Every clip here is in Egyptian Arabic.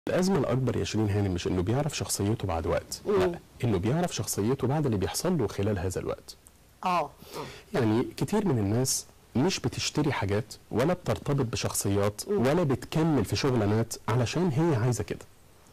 الازمه الاكبر يا شيرين هانم مش انه بيعرف شخصيته بعد وقت مم. لا انه بيعرف شخصيته بعد اللي بيحصل له خلال هذا الوقت اه اه يعني كتير من الناس مش بتشتري حاجات ولا بترتبط بشخصيات ولا بتكمل في شغلانات علشان هي عايزه كده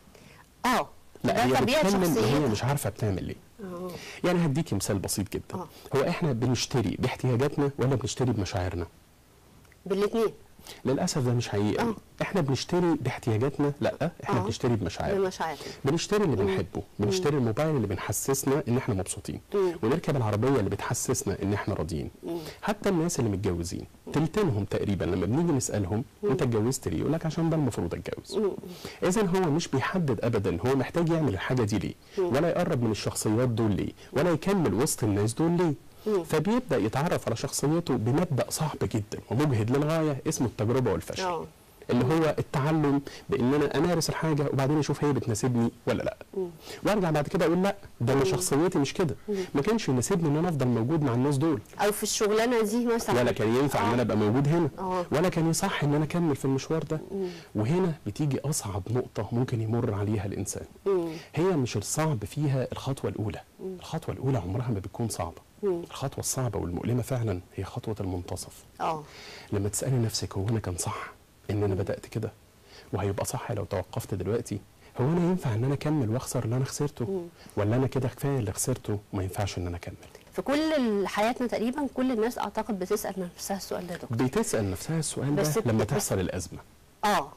اه لا ده هي طبيعه بتكمل وهي شخصيتها مش عارفه بتعمل ليه اه يعني هديكي مثال بسيط جدا آه. هو احنا بنشتري باحتياجاتنا ولا بنشتري بمشاعرنا بالاثنين للاسف ده مش حقيقي آه. احنا بنشتري باحتياجاتنا لا احنا آه. بنشتري بمشاعرنا بمشاعرنا بنشتري اللي بنحبه بنشتري الموبايل اللي بنحسسنا ان احنا مبسوطين مم. ونركب العربيه اللي بتحسسنا ان احنا راضيين حتى الناس اللي متجوزين تلتينهم تقريبا لما بنيجي نسالهم انت اتجوزت ليه يقول لك عشان ده المفروض اتجوز اذا هو مش بيحدد ابدا هو محتاج يعمل الحاجه دي ليه ولا يقرب من الشخصيات دول ليه ولا يكمل وسط الناس دول ليه فبيبدا يتعرف على شخصيته بمبدا صعب جدا ومجهد للغايه اسمه التجربه والفشل اه اللي هو التعلم بان انا امارس الحاجه وبعدين اشوف هي بتناسبني ولا لا وارجع بعد كده اقول لا ده انا شخصيتي مش كده ما كانش يناسبني ان انا افضل موجود مع الناس دول او في الشغلانه دي مثلا ولا كان ينفع ان آه. انا ابقى موجود هنا آه. ولا كان يصح ان انا اكمل في المشوار ده وهنا بتيجي اصعب نقطه ممكن يمر عليها الانسان مم. هي مش الصعب فيها الخطوه الاولى الخطوه الاولى عمرها ما بتكون صعبه الخطوه الصعبه والمؤلمه فعلا هي خطوه المنتصف اه لما تسالي نفسك هو انا كان صح ان انا بدات كده وهيبقى صح لو توقفت دلوقتي هو انا ينفع ان انا اكمل واخسر اللي انا خسرته ولا انا كده كفايه اللي خسرته وما ينفعش ان انا اكمل في كل حياتنا تقريبا كل الناس اعتقد بتسال نفسها السؤال ده يا دكتور بتسال نفسها السؤال ده بس- لما بس- تحصل الازمه اه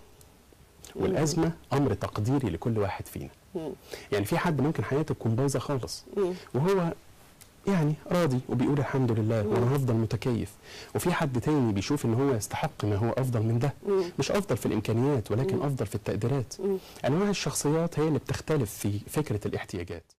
والازمه امر تقديري لكل واحد فينا مم. يعني في حد ممكن حياته تكون بايظه خالص مم. وهو يعني راضي وبيقول الحمد لله وانا هفضل متكيف وفي حد تاني بيشوف ان هو يستحق ما هو افضل من ده مم. مش افضل في الامكانيات ولكن افضل في التقديرات مم. انواع الشخصيات هي اللي بتختلف في فكره الاحتياجات